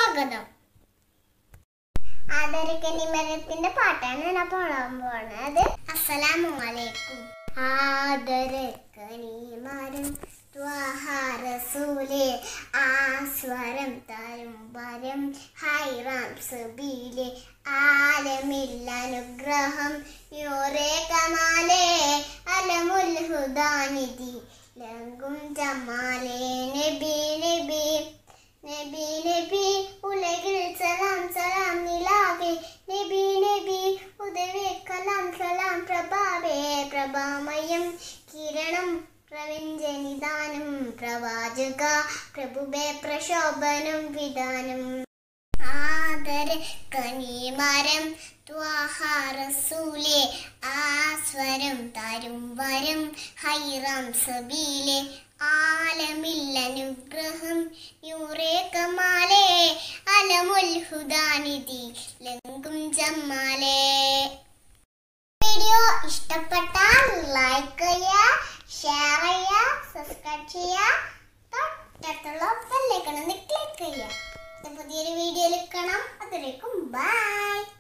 സ്വാഗതം ആദരക്കന്നി മരത്തിന്റെ പാട്ടാണ് ഞാൻ പാടാൻ പോണത് അസ്സലാമു അലൈക്കും ആദരക്കനി മരം റസൂലേ ആസ്വരം തരും വരം ഹൈറാം സബീലെ ആലമില്ലനുഗ്രഹം യോറേ കമാലേ അലമുൽ ഹുദാനിധി ലങ്കും ജമാലേ നബി നബി നബി നബി ഉലകിൽ സലാം സലാം നിലാവേ നബി നബി ഉദവേ കലാം സലാം പ്രഭാവേ പ്രഭാമയം കിരണം പ്രവഞ്ചനിദാനം പ്രവാചക പ്രഭുവേ പ്രശോഭനം വിധാനം ആദര കനിമരം ത്വാഹാറസൂലെ ആസ്വരം തരും വരം ഹൈറാം സബീലെ ആലമില്ലനുഗ്രഹം യൂറേ കമാലേ അലമുൽ ഹുദാനിധി ലങ്കും ജമ്മാലേ വീഡിയോ ഇഷ്ടപ്പെട്ടാൽ ലൈക്ക് ചെയ്യുക ഷെയർ ചെയ്യുക സബ്സ്ക്രൈബ് ചെയ്യുക തൊട്ടടുത്തുള്ള ബെല്ലൈക്കൺ ഒന്ന് ക്ലിക്ക് ചെയ്യുക പുതിയൊരു വീഡിയോയിൽ കാണാം അതിലേക്കും ബൈ